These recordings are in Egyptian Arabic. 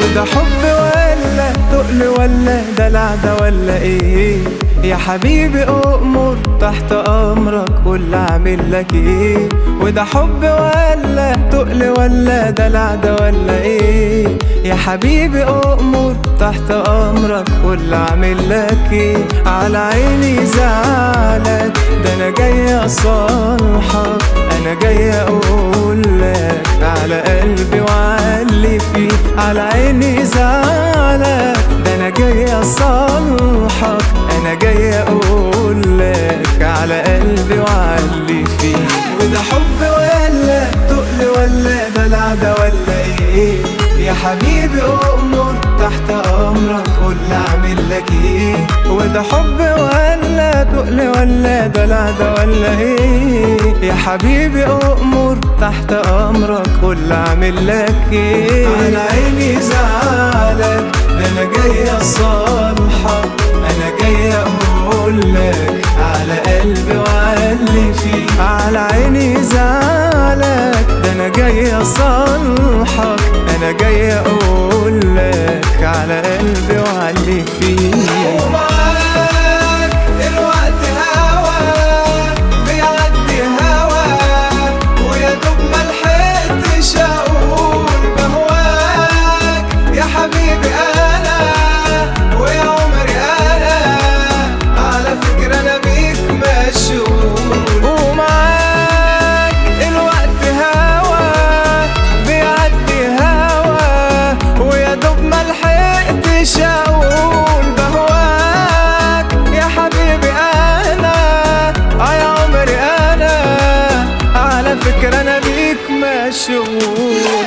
وده حب ولا تقل ولا دلع ده ولا ايه يا حبيبي أؤمر تحت أمرك قول أعمل لك إيه وده حب ولا تقل ولا دلع ده ولا إيه يا حبيبي أؤمر تحت أمرك قول أعمل لك إيه على عيني زعلك ده أنا جاي أصالحك أنا جاي أقول لك على قلبي وعلي فيه على عيني زعلك ده أنا جاي أصالحك أنا جاي أقول لك على قلبي وعلي فيه وده حب ولا تقل ولا دلع ده ولا إيه يا حبيبي أؤمر تحت أمرك قول أعمل لك إيه وده حب ولا تقل ولا دلع ده ولا إيه يا حبيبي أؤمر تحت أمرك قول أعمل لك إيه على عيني زعلك ده أنا جاي أصالحك أنا جاي أقول لك على قلبي وعلي فيه على عيني زعلك ده أنا جاي أصالحك أنا جاي أقول لك على قلبي وعلي فيه ومعاك الوقت هوا بيعدي هوا ويا دوب ملحقتش اقول بهواك يا حبيبي انا ويا عمري انا على فكرة انا بيك مشغول ومعاك الوقت هوا بيعدي هوا ويا دوب ملحقتش اقول بهواك يا حبيبي انا اه يا عمري انا على فكرة انا بيك مشغول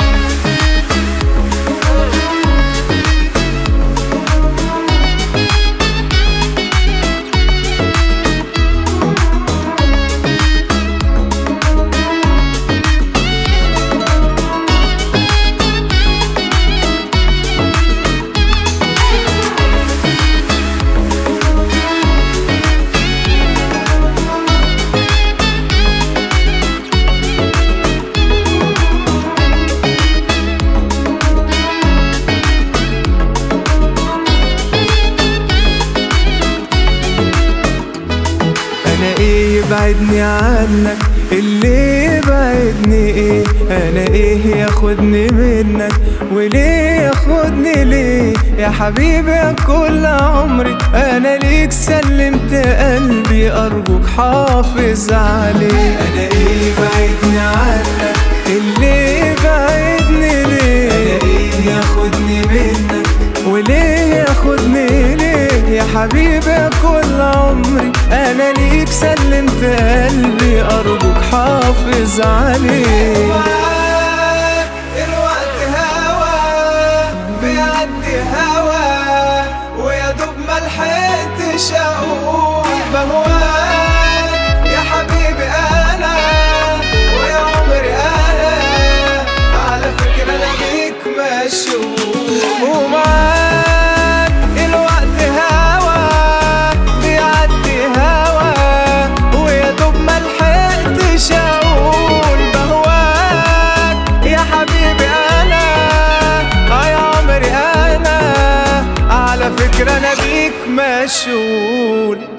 انا ايه يبعدني عنك اللي يبعدني ايه انا ايه ياخدني منك وليه ياخدني ليه يا حبيبي يا كل عمري انا ليك سلمت قلبي ارجوك حافظ عليه انا ايه يبعدني عنك اللي يبعدني ليه انا ايه ياخدني منك وليه ياخدني ليه يا حبيبي يا كل عمري انا ليك سلمت قلبي ارجوك حافظ عليه معاك الوقت هوا بيعدي هوا ويا دوب ملحقتش اقول بهواك يا حبيبي انا ويا عمري انا على فكرة انا بيك مشغول ومعاك الوقت هوا بيعدي هوا ويا دوب ملحقتش اقول بهواك يا حبيبي انا اه يا عمري انا على فكرة انا بيك مشغول